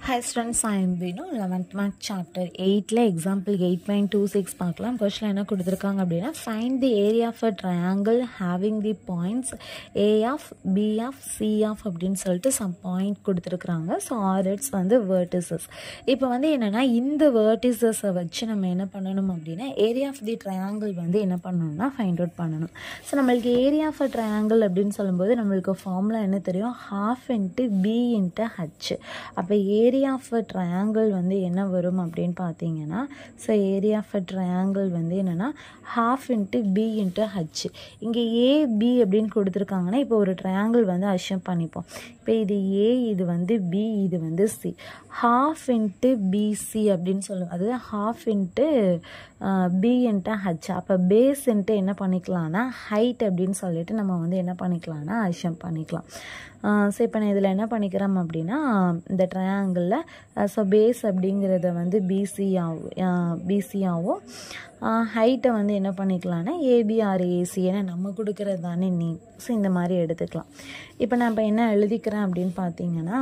Hi students, I am Vinu, 11th Math Chapter 8ல example eight point two six பார்க்கலாம் question என்ன கொடுத்துருக்காங்க அப்படின்னா find the area of a triangle having the points A of B of C of அப்படின்னு சொல்லிட்டு some point கொடுத்துருக்குறாங்க so are its வந்து vertices இப்போ வந்து என்னென்னா இந்த வேர்டிசஸை வச்சு நம்ம என்ன பண்ணணும் அப்படின்னா ஏரியா ஆஃப் தி ட்ரையாங்கிள் வந்து என்ன பண்ணணும்னா ஃபைண்ட் அவுட் பண்ணணும் ஸோ நம்மளுக்கு ஏரியா ஆஃப் அ ட்ரையாங்கிள் அப்படின்னு சொல்லும்போது நம்மளுக்கு ஃபார்முலா என்ன தெரியும் half into B into H அப்போ ஏரியா ஆஃப் அ ட்ரையாங்கிள் வந்து என்ன வரும் அப்படின்னு பார்த்தீங்கன்னா so area of a triangle வந்து என்னென்னா half into B into H இங்கே ஏபி அப்படின்னு கொடுத்துருக்காங்கன்னா இப்போ ஒரு ட்ரையாங்கிள் வந்து அஷ்யம் பண்ணிப்போம் இப்போ இது ஏ இது வந்து பி இது வந்து சி ஹாஃப் இன்ட்டு பிசி அப்படின்னு சொல்லுவோம் அதாவது half into B into H அப்போ பேஸ் இன்ட்டு என்ன பண்ணிக்கலாம்னா ஹைட் அப்படின்னு சொல்லிட்டு நம்ம வந்து என்ன பண்ணிக்கலாம்னா அஷ்யம் பண்ணிக்கலாம் ஸோ இப்போ நான் இதில் என்ன பண்ணிக்கிறோம் அப்படின்னா இந்த ட்ரையாங்கிளில் ஸோ பேஸ் அப்படிங்கிறத வந்து பிசியாகவும் பிசியாகவும் ஹைட்டை வந்து என்ன பண்ணிக்கலாம்னா ஏபிஆர் ஏசி ஏன்னா நம்ம கொடுக்குறது தானே நீ ஸோ இந்த மாதிரி எடுத்துக்கலாம் இப்போ நான் இப்போ என்ன எழுதிக்கிறேன் அப்படின்னு பார்த்தீங்கன்னா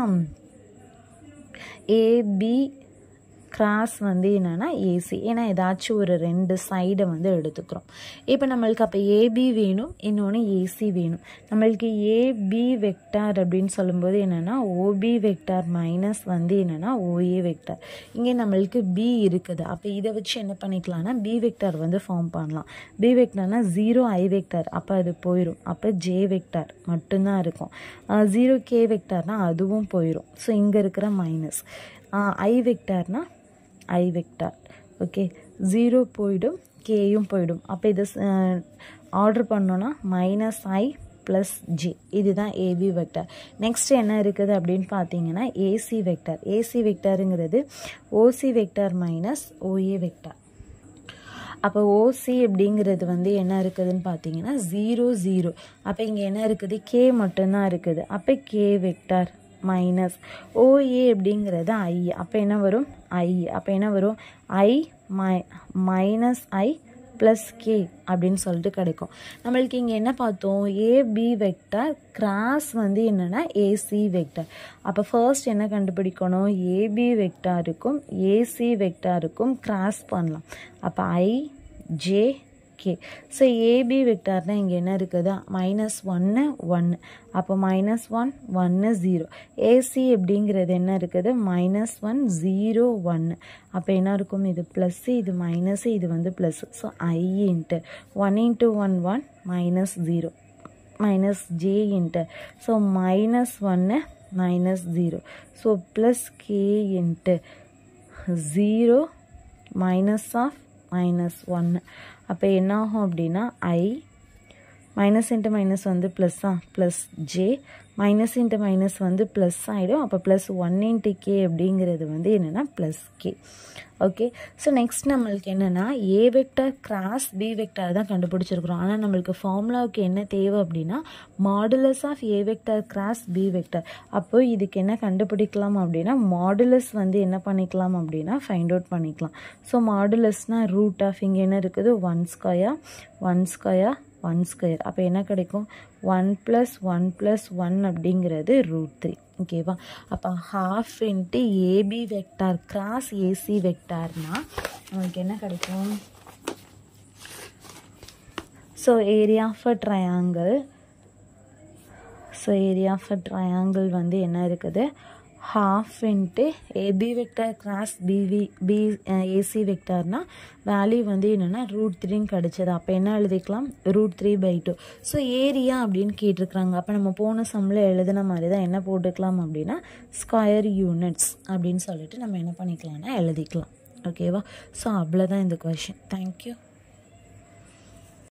ஏபி கிராஸ் வந்து என்னென்னா ஏசி ஏன்னா ஏதாச்சும் ஒரு ரெண்டு சைடை வந்து எடுத்துக்கிறோம் இப்போ நம்மளுக்கு அப்போ ஏபி வேணும் இன்னொன்று ஏசி வேணும் நம்மளுக்கு ஏபி வெக்டார் அப்படின்னு சொல்லும்போது என்னென்னா ஓபி வெக்டார் மைனஸ் வந்து என்னென்னா ஓஏ வெக்டார் இங்கே நம்மளுக்கு பி இருக்குது அப்போ இதை வச்சு என்ன பண்ணிக்கலாம்னா பி வெக்டார் வந்து ஃபார்ம் பண்ணலாம் பி வெக்டார்னா ஜீரோ ஐ வெக்டார் அப்போ அது போயிடும் அப்போ ஜே வெக்டார் மட்டும்தான் இருக்கும் ஜீரோ கே வெக்டார்னால் அதுவும் போயிடும் ஸோ இங்கே இருக்கிற மைனஸ் ஐ வெக்டார்னால் ஐ வெக்டார் ஓகே ஜீரோ போயிடும் கேயும் போயிடும் அப்போ இதை ஆர்டர் பண்ணோன்னா மைனஸ் ஐ ப்ளஸ் ஜே இதுதான் ஏபி வெக்டார் நெக்ஸ்ட் என்ன இருக்குது அப்படின்னு பார்த்தீங்கன்னா ஏசி வெக்டார் ஏசி வெக்டாருங்கிறது OC vector minus OA vector அப்போ ஓசி அப்படிங்கிறது வந்து என்ன இருக்குதுன்னு பார்த்தீங்கன்னா ஜீரோ ஜீரோ அப்போ இங்கே என்ன இருக்குது கே மட்டும்தான் இருக்குது அப்போ கே வெக்டார் மைனஸ் ஓஏ அப்படிங்கிறது ஐ அப்போ என்ன வரும் ஐ அப்போ என்ன வரும் ஐ மை மைனஸ் ஐ ப்ளஸ் கே அப்படின்னு சொல்லிட்டு கிடைக்கும் நம்மளுக்கு இங்கே என்ன பார்த்தோம் ஏபி வெக்டார் கிராஸ் வந்து என்னென்னா ஏசி வெக்டார் அப்போ ஃபர்ஸ்ட் என்ன கண்டுபிடிக்கணும் ஏபி வெக்டாருக்கும் ஏசி வெக்டாருக்கும் கிராஸ் பண்ணலாம் அப்போ I J K so AB வெக்டார்னால் இங்கே என்ன இருக்குது மைனஸ் ஒன்று ஒன்று அப்போ மைனஸ் ஒன் ஒன்று ஜீரோ ஏசி அப்படிங்கிறது என்ன இருக்குது மைனஸ் ஒன் ஜீரோ ஒன்று அப்போ என்ன இருக்கும் இது ப்ளஸ்ஸு இது மைனஸு இது வந்து plus so I into one into one one minus zero minus J into so minus ஒன்று minus zero so plus K into zero minus of minus ஒன்று அப்போ என்ன ஆகும் அப்படின்னா ஐ மைனஸ் இன்ட்டு மைனஸ் வந்து ப்ளஸ்ஸா plus J minus into minus வந்து plus ஆகிடும் அப்போ ப்ளஸ் ஒன் இன்ட்டு கே அப்படிங்கிறது வந்து என்னென்னா plus K okay so next நம்மளுக்கு என்னென்னா A vector cross B vector தான் கண்டுபிடிச்சிருக்கிறோம் ஆனால் நம்மளுக்கு ஃபார்முலாவுக்கு என்ன தேவை அப்படின்னா modulus of A vector cross B vector அப்போது இதுக்கு என்ன கண்டுபிடிக்கலாம் அப்படின்னா மாடுலஸ் வந்து என்ன பண்ணிக்கலாம் அப்படின்னா ஃபைண்ட் அவுட் பண்ணிக்கலாம் ஸோ மாடுலஸ்னால் ரூட் ஆஃப் இங்கே என்ன இருக்குது one square one square one square அப்போ என்ன கிடைக்கும் one plus one plus one அப்படிங்கிறது ரூட் த்ரீ ஓகேவா அப்போ half into AB vector cross AC வெக்டார்னால் நமக்கு என்ன கிடைக்கும் so area of a triangle so area of a triangle வந்து என்ன இருக்குது half into AB vector cross BV B AC வெக்டார்னால் வேல்யூ வந்து என்னென்னா ரூட் த்ரீன்னு கிடச்சது அப்போ என்ன எழுதிக்கலாம் root three by two so area அப்படின்னு கேட்டிருக்கிறாங்க அப்போ நம்ம போன சம்மில் எழுதின மாதிரி தான் என்ன போட்டுக்கலாம் அப்படின்னா ஸ்கொயர் யூனிட்ஸ் அப்படின்னு சொல்லிட்டு நம்ம என்ன பண்ணிக்கலாம்னா எழுதிக்கலாம் ஓகேவா ஸோ அவ்வளோதான் இந்த கொஷின் தேங்க்யூ